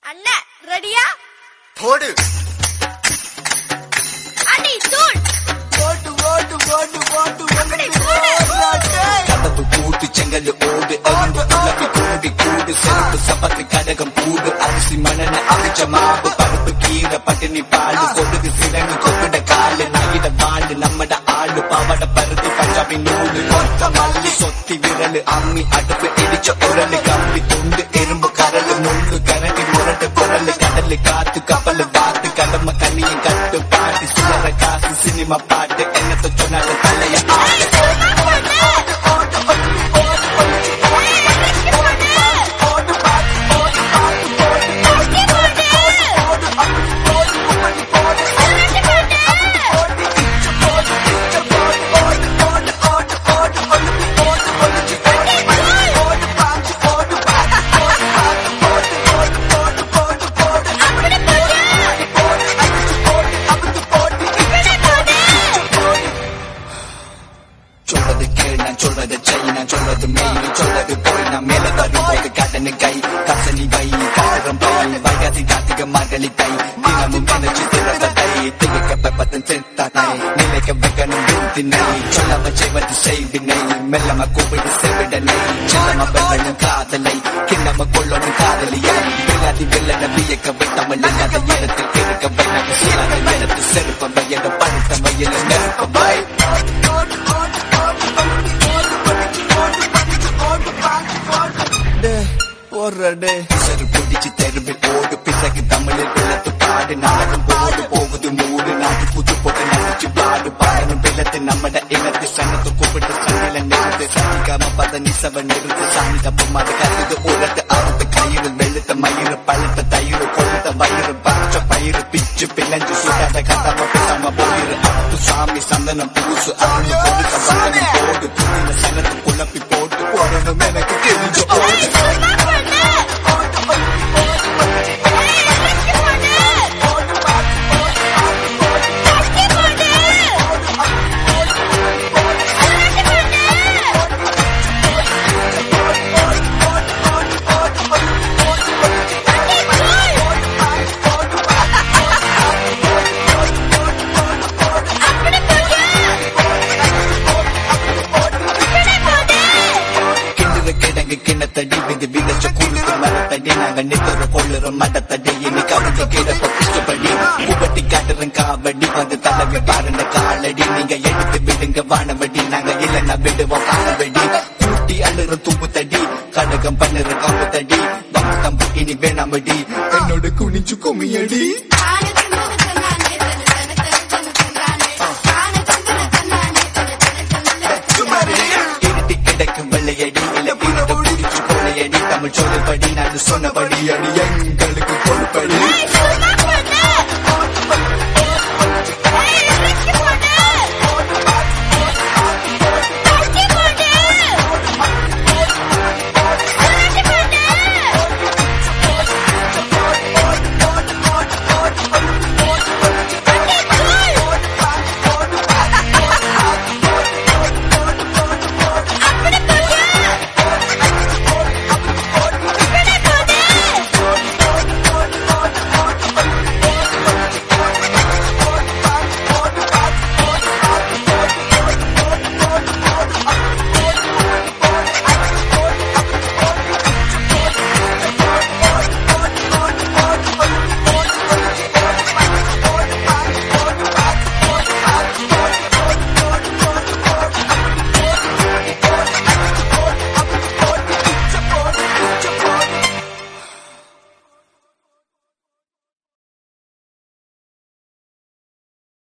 அண்ணன் ரெடியா போடு அடி தூள் ஓட்டு ஓட்டு ஓட்டு ஓட்டு அப்படி போடு. கதவு பூட்டு செங்கல் ஓடு எறும்பு உலகி கூடி கூடு செருப்பு சப்பத்து கடகம் கூடு அரிசி மணன அரிச்ச மாவு பருப்பு கீரை பட்டினி பாடு கொடுகு சிறங்கு கொக்குட காலு நகிட வாண்டு நம்மட ஆளு பாவட பருத்தி பஞ்சாபி நூலு கொத்த மல்லி சொத்தி விரலு அம்மி அடுப்பு இடிச்ச உரலு கம்பி துண்டு எறும்பு கரலு முள்ளு கரண்டி முரட்டு குரலு கடலு காத்து கப்பலு வாத்து கடம கண்ணியும் கட்டு பாட்டு சிலர காசு சினிமா பாட்டு என்னத்த சொன்னாலும் தலைய ஆட்டு சொல்றது கேள் நான் சொல்றது செய் நான் சொல்றது மெய் நீ சொல்றது போய் நான் மேல வரும்போது கடனு கை கசனி வை காரம் பை வைகாசி கார்த்திக மார்கழி தை தினமும் நினைச்சு திறந்த தை திகைக்க பெப்பத்தன் செத்தா தை நிலைக்க வைக்கணும் விருத்தினை சொல்லாம செய்வது செய்வினை மெல்லம கூப்பிடு செவிடனை செல்லம வெள்ளனும் காதலை கிண்ணம கொள்ளணும் காதலியை வில்லாதி வெள்ளன வியக்க வைத்தமிழ் இல்லாத இடத்தில் இருக்க வைனக சொல்லாத இடத்து செருப்ப வையட பழுத்த வையல நெருப்ப வை போடுறடே சரு பிடிச்சு தெருவில் ஓடு பிசகு தமிழில் பிள்ளத்து பாடு நாடகம் போடு போகுது மூடு நாட்டு புது போட்டு நடிச்சு பாடு பாடணும் பிள்ளத்து நம்மட இனத்து சனத்து கூப்பிட்டு சண்ணில நிறுத்து சனிக்காம பத நிசவ நிறுத்து சாமி தப்பு மாடு கத்துது உரத்து அறுத்து கயிறு வெளுத்த மயிறு பழுத்த தயிர் கொழுத்த வயிறு பச்ச பயிறு பிச்சு பிளஞ்சு சுடாத கத்தாம பேசாம போயிரு அப்பு சாமி சந்தனம் பூசு அருள் கொடுக்க வந்தனம் போடு புதின சனத்து குழப்பி போட்டு போடணும் எனக்கு தெரிஞ்சு ஓடு கிண்டுற கிடங்கு கிண்ணத்தடி விது விதைச்ச குடுக்கு மரத்தடி நாங்க நித்துற கொள்ளுற மடத்தடி இன்னைக்கு அவங்க கிடப்ப இஷ்டப்படி உபட்டி காட்டுறேன் காவடி வந்து தலைவி பாருங்க காலடி நீங்க எடுத்து விடுங்க வானவடி நாங்க இல்லைன்னா விடுவோம் காலவடி கூட்டி அழுற தும்பு தடி கடகம் பண்ணுற கம்பு தடி தம்பு தம்பு இனி வேணாமடி என்னோட குனிஞ்சு குமியடி இருட்டி கிடக்கும் வெள்ளையடி இல்ல இருட்ட பிடிச்சு கொள்ளையடி தமிழ் சொல்லுபடி நான் சொன்னபடி அடி எங்களுக்கு கொள்படி Hey,